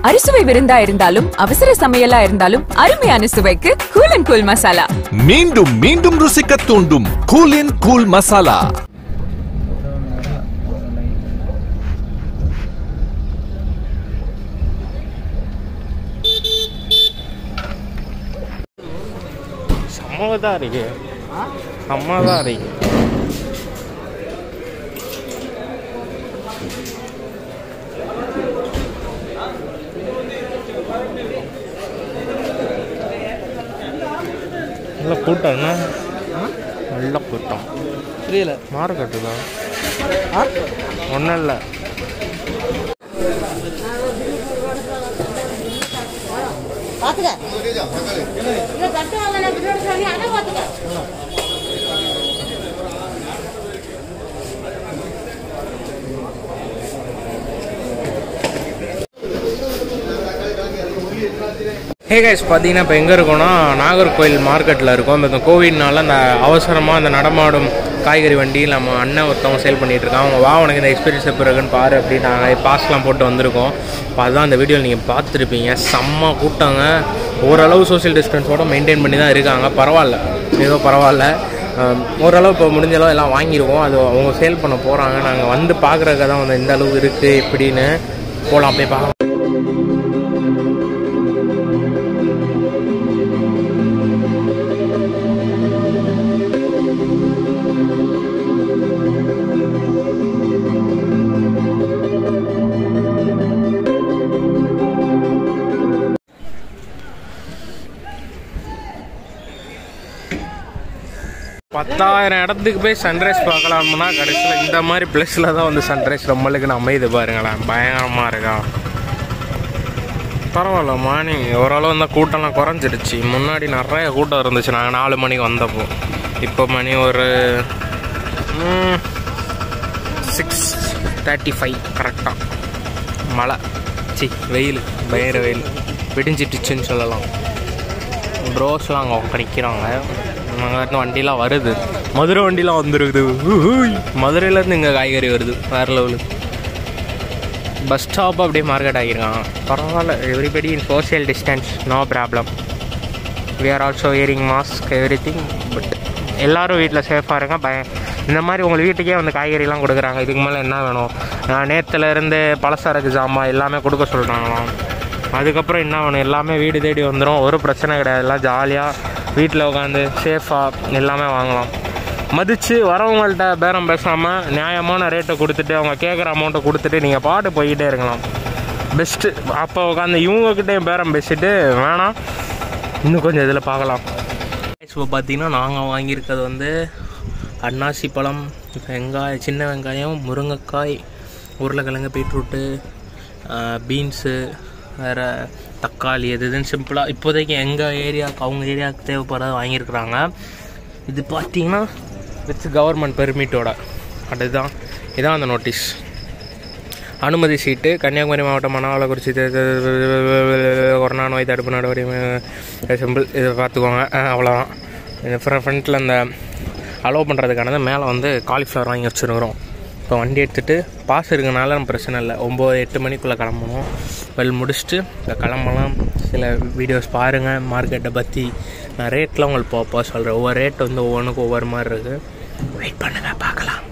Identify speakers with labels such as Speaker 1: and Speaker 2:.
Speaker 1: அறுசுவை விருந்தா இருந்தாலும் அவசர சமையலா இருந்தாலும் அருமையான சுவைக்கு கூல் அண்ட் கூல் மசாலா
Speaker 2: மீண்டும் மீண்டும் ருசிக்க தூண்டும் கூலின் கூல் மசாலா
Speaker 3: செம்மதான் இருக்கு செம்மதான் இருக்கு நல்ல கூட்டம் என்ன நல்ல கூட்டம்
Speaker 4: புரியல
Speaker 3: மார்க்கெட்டு தான் ஒன்றும் இல்லை ஹே கைஸ் பார்த்தீங்கன்னா இப்போ எங்கே இருக்கோம்னா நாகர்கோயில் மார்க்கெட்டில் இருக்கோம் இப்போ இந்த கோவிட்னால அந்த அவசரமாக அந்த நடமாடும் காய்கறி வண்டி நம்ம அண்ணன் ஒருத்தவங்க சேல் பண்ணிட்டு இருக்கான் அவங்க வா உனக்கு இந்த எக்ஸ்பீரியன்ஸ் எப்போ இருக்குன்னு பாரு அப்படின்னு நாங்கள் பாஸ்லாம் போட்டு வந்திருக்கோம் இப்போ அதுதான் அந்த வீடியோவில் நீங்கள் பார்த்துருப்பீங்க செம்ம கூட்டாங்க ஓரளவு சோஷியல் டிஸ்டன்ஸோட மெயின்டைன் பண்ணி தான் இருக்காங்க பரவாயில்ல ஏதோ பரவாயில்ல அஹ் ஓரளவு இப்போ முடிஞ்ச அளவு எல்லாம் வாங்கியிருக்கோம் அது அவங்க சேல் பண்ண போகிறாங்க நாங்கள் வந்து பார்க்குறதுக்கு தான் வந்து எந்த அளவுக்கு இருக்குது எப்படின்னு போகலாம் போய் பார்க்கலாம் பத்தாயிரம் இடத்துக்கு போய் சன்ரைஸ் பார்க்கலாம்னா கடைசியில் இந்த மாதிரி பிளேஸில் தான் வந்து சன்ரைஸ் நம்மளுக்கு அமையுது பாருங்களேன் பயங்கரமாக இருக்கா பரவாயில்ல மார்னிங் ஓரளவு இந்த கூட்டம்லாம் குறைஞ்சிடுச்சு முன்னாடி நிறைய கூட்டம் இருந்துச்சு நாங்கள் நாலு மணிக்கு வந்தப்போ இப்போ மணி ஒரு சிக்ஸ் தேர்ட்டி ஃபைவ் கரெக்டாக மழை சி வெயில் பயங்கர வெயில் விடிஞ்சிட்டுச்சுன்னு சொல்லலாம் ப்ரோஸ்லாம் அங்கே உட்காந்து நிற்கிறாங்க அங்கே வண்டிலாம் வருது மதுரை வண்டிலாம் வந்துருக்குது ஊஹூய். மதுரையிலேருந்து இங்கே காய்கறி வருது வேறு லெவலு பஸ் ஸ்டாப் அப்படியே மார்க்கெட் ஆகியிருக்காங்க பரவாயில்ல everybody in social distance no problem we are also wearing mask everything but எல்லோரும் வீட்டில் சேஃபாக இருங்க பய இந்த மாதிரி உங்கள் வீட்டுக்கே வந்து காய்கறிலாம் கொடுக்குறாங்க இதுக்கு மேலே என்ன வேணும் நான் நேத்துல இருந்து பலசரக்கு ஜாமான் எல்லாமே கொடுக்க சொல்கிறாங்களாம் அதுக்கப்புறம் என்ன வேணும் எல்லாமே வீடு தேடி வந்துடும் ஒரு பிரச்சனை கிடையாது எல்லாம் ஜாலியாக வீட்டில் உட்காந்து சேஃபாக எல்லாமே வாங்கலாம் மதித்து வரவங்கள்ட்ட பேரம் பேசாமல் நியாயமான ரேட்டை கொடுத்துட்டு அவங்க கேட்குற அமௌண்ட்டை கொடுத்துட்டு நீங்கள் பாட்டு போய்கிட்டே இருக்கலாம் பெஸ்ட்டு அப்போ உட்காந்து இவங்கக்கிட்டேயும் பேரம் பேசிட்டு வேணாம் இன்னும் கொஞ்சம் இதில் பார்க்கலாம் இப்போ பார்த்தீங்கன்னா நாங்கள் வாங்கியிருக்கிறது வந்து அன்னாசி பழம் வெங்காயம் சின்ன வெங்காயம் முருங்கைக்காய் உருளைக்கிழங்கு பீட்ரூட்டு பீன்ஸு வேறு தக்காளி எது இதுன்னு சிம்பிளாக இப்போதைக்கு எங்கள் ஏரியாவுக்கு அவங்க ஏரியாவுக்கு தேவைப்படுறத வாங்கியிருக்கிறாங்க இது பார்த்தீங்கன்னா வித் கவர்மெண்ட் பெர்மிட்டோட அதுதான் இதான் அந்த நோட்டீஸ் அனுமதி சீட்டு கன்னியாகுமரி மாவட்டம் மணவாளக்குறிச்சி தே- தே- கொரோனா நோய் தடுப்பு நடவடிக்கை சிம்பிள் இதை பார்த்துக்கோங்க அஹ் அவ்வளோதான் இந்த ஃப்ரண்ட்டில் அந்த அலோவ் பண்ணுறதுக்கானது மேலே வந்து காலிஃப்ளவர் வாங்கி வச்சுருக்குறோம் இப்போ வண்டி எடுத்துகிட்டு பாஸ் இருக்கனால நம்ம பிரச்சனை இல்லை ஒம்பது எட்டு மணிக்குள்ளே கிளம்பணும் வெல் முடிச்சுட்டு இப்போ கிளம்பலாம் சில வீடியோஸ் பாருங்கள் மார்க்கெட்டை பற்றி நான் ரேட்லாம் உங்களுக்கு போக போக சொல்கிறேன் ஒவ்வொரு ரேட் வந்து ஒவ்வொன்றுக்கும் ஒவ்வொரு மாதிரி இருக்குது வெயிட் பண்ணுங்கள் பார்க்கலாம்